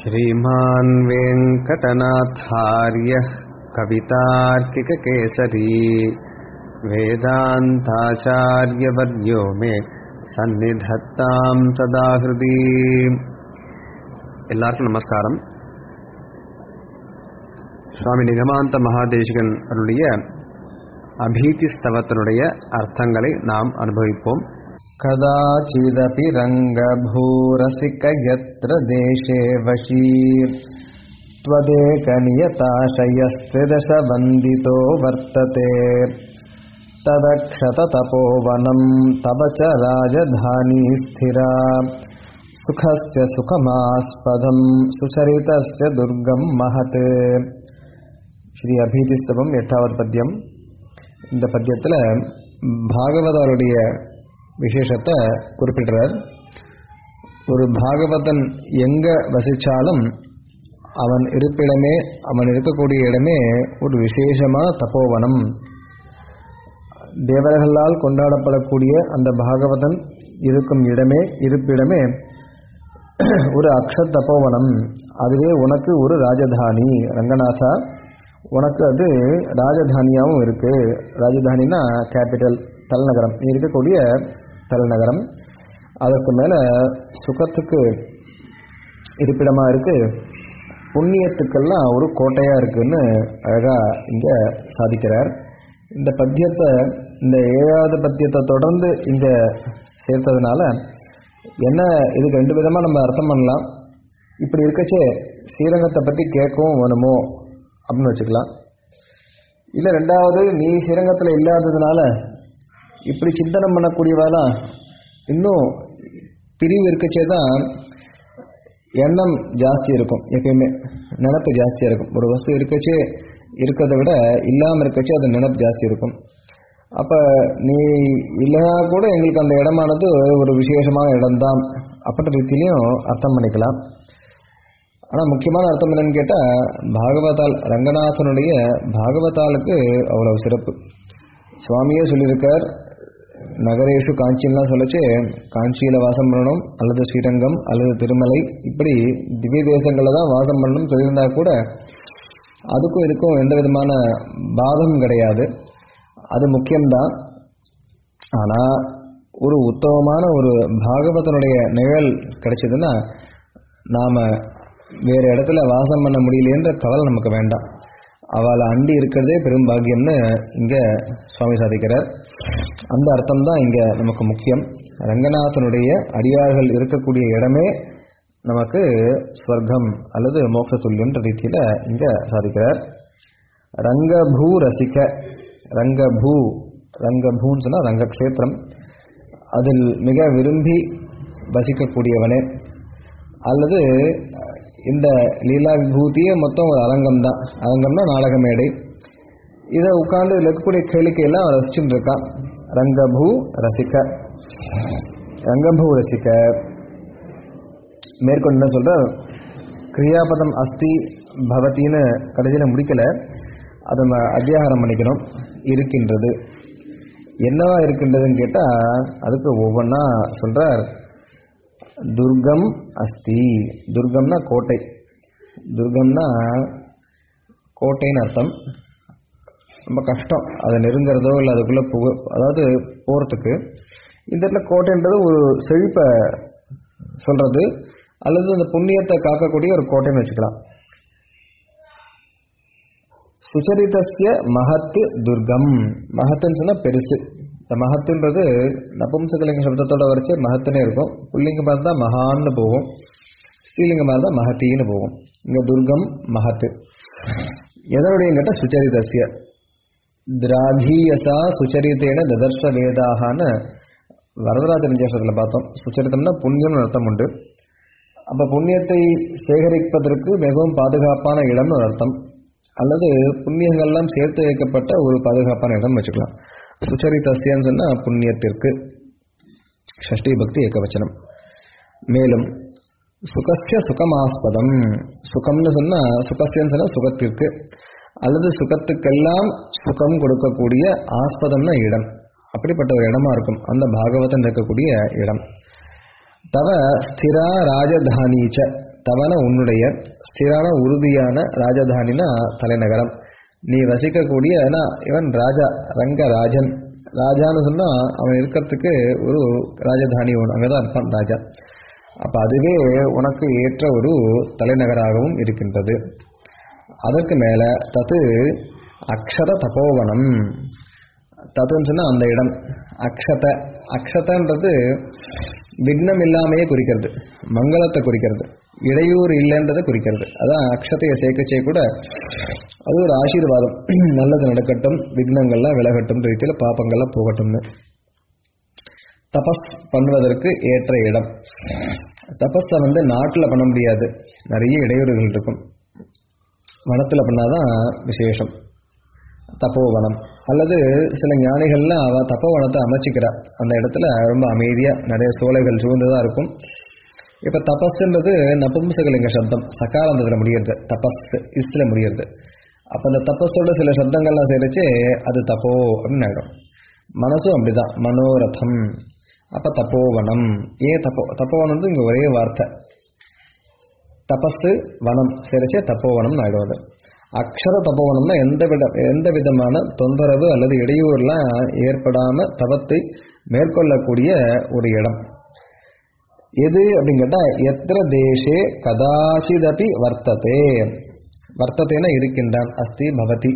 श्रीमान् वेङ्कटनाथार्यः कवितार्किककेसरी वेदान्ताचार्यवर्यो मे சந்நிதத்தாம் சதா ஹிருதி எல்லாருக்கும் நமஸ்காரம் சுவாமி நிகமாந்த மகாதேசிகன் அருளிய அபீதி ஸ்தவத்தினுடைய அர்த்தங்களை நாம் அனுபவிப்போம் कदाचिदपि रङ्गभूरसिक यत्र देशे वशी त्वदेकनियताशयस्त्रिदशवन्दितो वर्तते तदक्षततपोवनं तव च राजधानी स्थिरा सुखस्य सुखमास्पदं सुचरितस्य दुर्गं महत् ஸ்ரீ அபீதிஸ்தவம் எட்டாவது பத்தியம் இந்த பத்தியத்தில் பாகவதருடைய விசேஷத்தை குறிப்பிடுறார் ஒரு பாகவதன் எங்க வசிச்சாலும் அவன் இருப்பிடமே அவன் இருக்கக்கூடிய இடமே ஒரு விசேஷமான தப்போவனம் தேவர்களால் கொண்டாடப்படக்கூடிய அந்த பாகவதன் இருக்கும் இடமே இருப்பிடமே ஒரு அக்ஷத் தப்போவனம் அதுவே உனக்கு ஒரு ராஜதானி ரங்கநாதா உனக்கு அது ராஜதானியாகவும் இருக்கு ராஜதானினா கேபிட்டல் தலைநகரம் நீ இருக்கக்கூடிய தலைநகரம் அதற்கு மேலே சுகத்துக்கு இருப்பிடமாக இருக்கு புண்ணியத்துக்கெல்லாம் ஒரு கோட்டையாக இருக்குன்னு அழகாக இங்கே சாதிக்கிறார் இந்த பத்தியத்தை இந்த ஏழாவது பத்தியத்தை தொடர்ந்து இங்கே சேர்த்ததுனால என்ன இதுக்கு ரெண்டு விதமாக நம்ம அர்த்தம் பண்ணலாம் இப்படி இருக்கச்சே ஸ்ரீரங்கத்தை பற்றி கேட்கவும் வேணுமோ அப்படின்னு வச்சுக்கலாம் இல்லை ரெண்டாவது நீ ஸ்ரீரங்கத்தில் இல்லாததுனால இப்படி சிந்தனம் பண்ணக்கூடியவா தான் இன்னும் பிரிவு இருக்கச்சே தான் எண்ணம் ஜாஸ்தி இருக்கும் எப்பயுமே நினப்பு ஜாஸ்தியாக இருக்கும் ஒரு வஸ்து இருக்கச்சே இருக்கிறத விட இல்லாமல் இருக்கச்சே அது நினப்பு ஜாஸ்தி இருக்கும் அப்போ நீ இல்லைனா கூட எங்களுக்கு அந்த இடமானது ஒரு விசேஷமான இடம்தான் அப்படின்ற ரீதியிலையும் அர்த்தம் பண்ணிக்கலாம் ஆனால் முக்கியமான அர்த்தம் என்னன்னு கேட்டால் பாகவதால் ரங்கநாதனுடைய பாகவதாலுக்கு அவ்வளவு சிறப்பு சுவாமியே சொல்லியிருக்கார் நகரேஷு காஞ்சின்லாம் சொல்லச்சு காஞ்சியில் வாசம் பண்ணணும் அல்லது ஸ்ரீரங்கம் அல்லது திருமலை இப்படி திவ்ய தேசங்களில் தான் வாசம் பண்ணணும் சொல்லியிருந்தா கூட அதுக்கும் இதுக்கும் எந்த விதமான பாதம் கிடையாது அது முக்கியம்தான் ஆனால் ஒரு உத்தமமான ஒரு பாகவதனுடைய நிழல் கிடைச்சதுன்னா நாம் வேறு இடத்துல வாசம் பண்ண முடியலையன்ற கவலை நமக்கு வேண்டாம் அவளை அண்டி இருக்கிறதே பெரும் பாக்கியம்னு இங்கே சுவாமி சாதிக்கிறார் அந்த அர்த்தம் தான் இங்கே நமக்கு முக்கியம் ரங்கநாதனுடைய அடியார்கள் இருக்கக்கூடிய இடமே நமக்கு ஸ்வர்க்கம் அல்லது மோட்சத்துல்யன்ற ரீதியில் இங்கே சாதிக்கிறார் ரங்கபூ ரசிக்க ரங்கபூ ரங்கபூன்னு சொன்னால் ரங்கக்ஷேத்திரம் அதில் மிக விரும்பி வசிக்கக்கூடியவனே அல்லது இந்த லீலா விபூதியே மொத்தம் ஒரு அரங்கம் தான் அரங்கம்னா நாடக மேடை இதை உட்காந்து இதில் இருக்கக்கூடிய கேளிக்கையெல்லாம் அவன் ரசிச்சுட்டு இருக்கான் ரங்கபூ ரசிக்க ரங்கபூ ரசிக்க மேற்கொண்டு என்ன சொல்ற கிரியாபதம் அஸ்தி பவத்தின்னு கடைசியில் முடிக்கல அதை நம்ம அத்தியாகாரம் பண்ணிக்கணும் இருக்கின்றது என்னவா இருக்கின்றதுன்னு கேட்டால் அதுக்கு ஒவ்வொன்றா சொல்கிறார் துர்கம் அஸ்தி துர்கம்னா கோட்டை துர்கம்னா கோட்டைன்னு அர்த்தம் ரொம்ப கஷ்டம் அதை நெருங்கிறதோ இல்லை அதுக்குள்ளே புக அதாவது போகிறதுக்கு இந்த இடத்துல கோட்டைன்றது ஒரு செழிப்பை சொல்கிறது அல்லது அந்த புண்ணியத்தை காக்கக்கூடிய ஒரு கோட்டைன்னு வச்சுக்கலாம் சுச்சரிதஸ்ய மகத்து துர்கம் மகத்துன்னு சொன்னால் பெருசு இந்த மகத்துன்றது நபும்சகலிங்க சப்தத்தோட வரைச்சு மகத்துனே இருக்கும் புல்லிங்க மாதிரி தான் மகான்னு போகும் ஸ்ரீலிங்க மாதிரி தான் மகத்தின்னு போகும் இங்கே துர்கம் மகத்து எதனுடைய கேட்டால் சுச்சரிதஸ்ய திராகீயசா சுச்சரித்தேன ததர்ஷ வேதாகான்னு வரதராஜ விஞ்சாசத்தில் பார்த்தோம் சுச்சரித்தம்னா புண்ணியம்னு அர்த்தம் உண்டு அப்போ புண்ணியத்தை சேகரிப்பதற்கு மிகவும் பாதுகாப்பான இடம்னு ஒரு அர்த்தம் அல்லது புண்ணியங்கள்லாம் சேர்த்து வைக்கப்பட்ட ஒரு பாதுகாப்பான இடம் வச்சுக்கலாம் சுச்சரிதஸ்யன்னு சொன்னால் புண்ணியத்திற்கு ஷஷ்டி பக்தி ஏகவச்சனம் மேலும் சுகசிய சுகமாஸ்பதம் சுகம்னு சொன்னால் சுகசியன்னு சொன்னால் சுகத்திற்கு அல்லது சுகத்துக்கெல்லாம் சுகம் கொடுக்கக்கூடிய ஆஸ்பதம்னா இடம் அப்படிப்பட்ட ஒரு இடமா இருக்கும் அந்த பாகவதன் இருக்கக்கூடிய இடம் தவ ஸ்திரா ராஜதானீச்ச தவன உன்னுடைய ஸ்திரான உறுதியான ராஜதானினா தலைநகரம் நீ வசிக்கக்கூடிய ஏன்னா இவன் ராஜா ரங்கராஜன் ராஜான்னு சொன்னா அவன் இருக்கிறதுக்கு ஒரு ராஜதானி ஒன்று அங்கதான் இருப்பான் ராஜா அப்ப அதுவே உனக்கு ஏற்ற ஒரு தலைநகராகவும் இருக்கின்றது அதற்கு மேல தது அக்ஷத தபோவனம் தத்துன்னு சொன்னா அந்த இடம் அக்ஷத அக்ஷதன்றது விக்னம் இல்லாமையே குறிக்கிறது மங்களத்தை குறிக்கிறது இடையூறு இல்லைன்றதை குறிக்கிறது அதான் அக்ஷதையை சேர்க்கச்சே கூட அது ஒரு ஆசீர்வாதம் நல்லது நடக்கட்டும் விக்னங்கள்லாம் விலகட்டும் ரீதியில் பாப்பங்கள்லாம் போகட்டும்னு தபஸ் பண்ணுவதற்கு ஏற்ற இடம் தபஸை வந்து நாட்டில் பண்ண முடியாது நிறைய இடையூறுகள் இருக்கும் வனத்தில் பண்ணாதான் விசேஷம் தப்போவனம் அல்லது சில ஞானிகள்லாம் அவ தப்போவனத்தை அமைச்சிக்கிறா அந்த இடத்துல ரொம்ப அமைதியாக நிறைய சோலைகள் சூழ்ந்ததாக இருக்கும் இப்போ தபஸ்ன்றது நபும்சகலிங்க சப்தம் சகாரந்தத்தில் முடியறது தபஸ் இஸ்ல முடியறது அப்போ அந்த தபஸோட சில சப்தங்கள்லாம் சேர்த்து அது தப்போ அப்படின்னு ஆயிடும் மனசும் அப்படிதான் மனோரதம் அப்போ தப்போவனம் ஏன் தப்போ தப்போவனம் வந்து இங்கே ஒரே வார்த்தை தபஸு வனம் சேர்ச்சே தப்போவனம்னு ஆயிடும் அது அக்ஷர தபோவனம்னா எந்த வித எந்த விதமான தொந்தரவு அல்லது இடையூறுலாம் ஏற்படாம தவத்தை மேற்கொள்ளக்கூடிய ஒரு இடம் எது அப்படின்னு கேட்டா எத்திர தேசே கதாச்சிதபி வர்த்ததே வர்த்ததேன இருக்கின்றான் அஸ்தி பவதி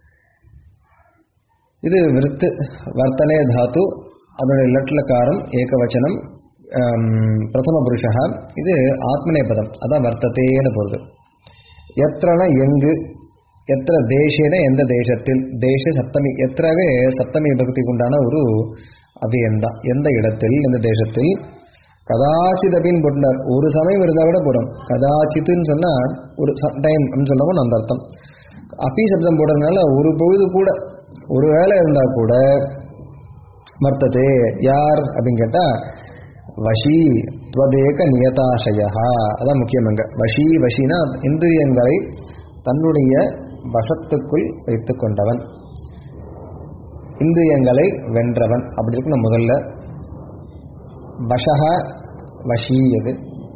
இது விருத்து வர்த்தனே தாத்து அதனுடைய லட்லக்காரம் ஏகவச்சனம் பிரதம புருஷா இது ஆத்மனே பதம் அதான் வர்த்தத்தேன்னு போகுது எத்திரன எங்கு எத்திர தேசேன எந்த தேசத்தில் தேச சப்தமி எத்திரவே சப்தமி பக்திக்கு உண்டான ஒரு அபியந்தான் எந்த இடத்தில் எந்த தேசத்தில் கதாச்சித் அப்படின்னு போட்டார் ஒரு சமயம் இருந்தால் கூட போகிறோம் கதாச்சித்துன்னு சொன்னால் ஒரு டைம் அப்படின்னு சொன்னோம் அந்த அர்த்தம் அப்பி சப்தம் போடுறதுனால ஒரு பொழுது கூட ஒரு வேலை இருந்தால் கூட வர்த்ததே யார் அப்படின்னு கேட்டால் வஷி துவதேக நியதாசயா அதான் முக்கியமங்க வஷி வஷினா இந்திரியங்களை தன்னுடைய வசத்துக்குள் வைத்துக் கொண்டவன் இந்திரியங்களை வென்றவன் அப்படி இருக்கணும் முதல்ல வஷக வஷீயது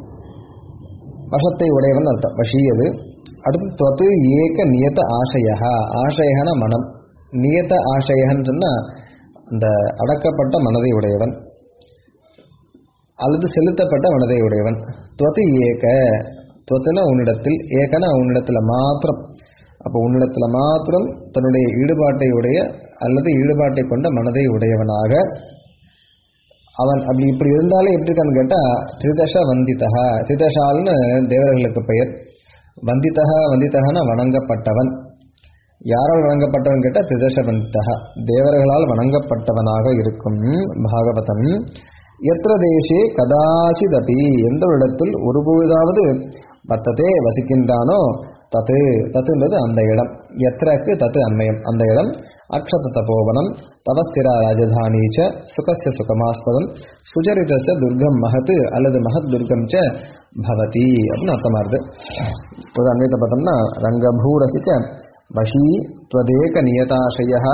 வசத்தை உடையவன் அர்த்தம் வஷீயது அடுத்து தொத்து ஏக நியத ஆசையா ஆசையகன மனம் நியத ஆசையகன்னு சொன்னால் அந்த அடக்கப்பட்ட மனதை உடையவன் அல்லது செலுத்தப்பட்ட மனதை உடையவன் துவத்து ஏக துவத்துனா உன்னிடத்தில் ஏகனா உன்னிடத்தில் மாத்திரம் அப்போ உன்னிடத்தில் மாத்திரம் தன்னுடைய ஈடுபாட்டை உடைய அல்லது ஈடுபாட்டை கொண்ட மனதை உடையவனாக அவன் அப்படி இப்படி இருந்தாலே எப்படி இருக்கான்னு கேட்டால் திரிதஷ வந்திதா திரிதஷால்னு தேவர்களுக்கு பெயர் வந்திதா வந்திதகனா வணங்கப்பட்டவன் யாரால் வணங்கப்பட்டவன் கேட்டால் திரிதஷ வந்திதா தேவர்களால் வணங்கப்பட்டவனாக இருக்கும் பாகவதன் எத்திர தேசே கதாச்சிதபி எந்த ஒரு இடத்தில் ஒருபொழுதாவது வத்ததே வசிக்கின்றானோ தத்து தத்துன்றது அந்த இடம் எத்திரக்கு தத்து அன்மயம் அந்த இடம் அக்ஷத தபோவனம் தவஸ்திரா ராஜதானி ச சுகஸ்ய சுகமாஸ்பதம் சுஜரிதச துர்கம் மகத் அல்லது மகத் துர்கம் ச பவதி அப்படின்னு அர்த்தமாகுது ஒரு அன்வயத்தை பார்த்தோம்னா ரங்கபூரசிக்க வஷீ त्वदेक नियताशयः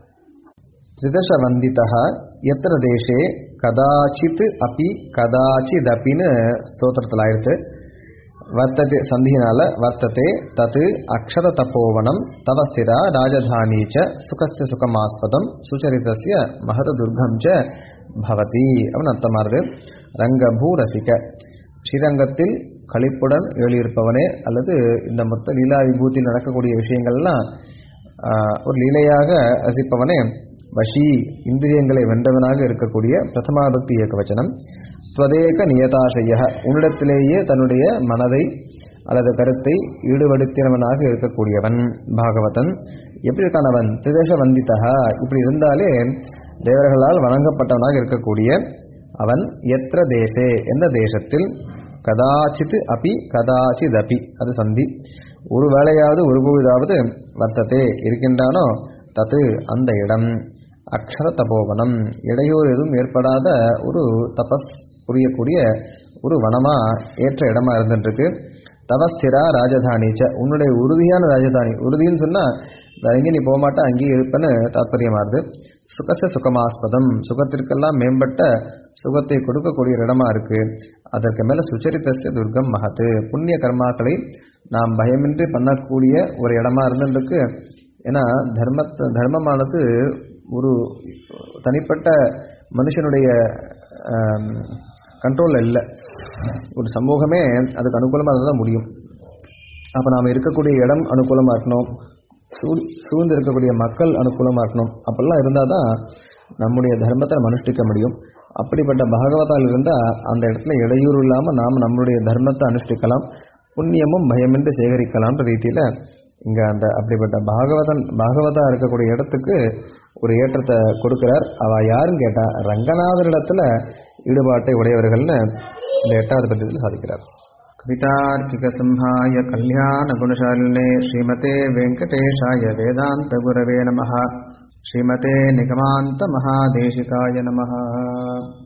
त्रिदशवन्दितः यत्र தேசே கதாச்சித் அப்பி கதாச்சிதப்பின்னு ஸ்தோத்திரத்தில் ஆயிடுத்து வர்த்ததே சந்தியினால வர்த்ததே தத்து அக்ஷர தப்போவனம் தவ ஸ்திரா ராஜதானி ச சுகஸ்ய சுகமாஸ்பதம் சுச்சரிதஸ்ய மகத துர்கம் ச பவதி அப்படின்னு அர்த்தமாறுது ரங்கபூ ரசிக ஸ்ரீரங்கத்தில் களிப்புடன் எழுதியிருப்பவனே அல்லது இந்த மொத்த லீலா விபூத்தில் நடக்கக்கூடிய விஷயங்கள்லாம் ஆஹ், ஒரு லீலையாக ரசிப்பவனே வஷி இந்திரியங்களை வென்றவனாக இருக்கக்கூடிய பிரதமாபக்தி இயக்க வச்சனம் ஸ்வதேக நியதாசைய உன்னிடத்திலேயே தன்னுடைய மனதை அல்லது கருத்தை ஈடுபடுத்தினவனாக இருக்கக்கூடியவன் பாகவதன் எப்படி இருக்கானவன் திதேச வந்திதா இப்படி இருந்தாலே தேவர்களால் வணங்கப்பட்டவனாக இருக்கக்கூடிய அவன் எத்திர தேசே எந்த தேசத்தில் கதாச்சித் அபி கதாச்சித் அபி அது சந்தி ஒரு வேளையாவது ஒரு பொழுதாவது வர்த்ததே இருக்கின்றானோ தத்து அந்த இடம் அக்ஷர தபோவனம் இடையூறு எதுவும் ஏற்படாத ஒரு தபஸ் புரியக்கூடிய ஒரு வனமா ஏற்ற இடமா இருந்துருக்கு தவஸ்திரா ராஜதானிச்ச உன்னுடைய உறுதியான ராஜதானி உறுதின்னு சொன்னா வேற எங்கேயும் நீ போக மாட்டே அங்கேயே இருப்பேன்னு தாத்பரியமா இருக்கு சுகச சுகமாஸ்பதம் சுகத்திற்கெல்லாம் மேம்பட்ட சுகத்தை கொடுக்கக்கூடிய ஒரு இடமா இருக்கு அதற்கு மேல சுச்சரித்தஸ்ய துர்க்கம் மகத்து புண்ணிய கர்மாக்களை நாம் பயமின்றி பண்ணக்கூடிய ஒரு இடமா இருந்துருக்கு ஏன்னா தர்மத்தை தர்மமானது ஒரு தனிப்பட்ட மனுஷனுடைய கண்ட்ரோலில் இல்லை ஒரு சமூகமே அதுக்கு அனுகூலமாக இருந்தால் தான் முடியும் அப்போ நாம் இருக்கக்கூடிய இடம் அனுகூலமாக இருக்கணும் சூ சூழ்ந்து இருக்கக்கூடிய மக்கள் அனுகூலமாக இருக்கணும் அப்படிலாம் இருந்தால் தான் நம்முடைய தர்மத்தை நம்ம அனுஷ்டிக்க முடியும் அப்படிப்பட்ட பகவதால் இருந்தால் அந்த இடத்துல இடையூறு இல்லாமல் நாம் நம்மளுடைய தர்மத்தை அனுஷ்டிக்கலாம் புண்ணியமும் பயமின்றி சேகரிக்கலாம்ன்ற ரீதியில் இங்கே அந்த அப்படிப்பட்ட பாகவதன் பாகவதா இருக்கக்கூடிய இடத்துக்கு ஒரு ஏற்றத்தை கொடுக்கிறார் அவ யாருன்னு கேட்டா ரங்கநாதரிடத்துல ஈடுபாட்டை உடையவர்கள்னு இந்த எட்டாவது பத்தியத்தில் சாதிக்கிறார் कवितार्किक संहाय कल्याण गुणशालिने श्रीमते वेङ्कटेशाय वेदान्त गुरवे नमः श्रीमते निगमान्त महादेशिकाय नमः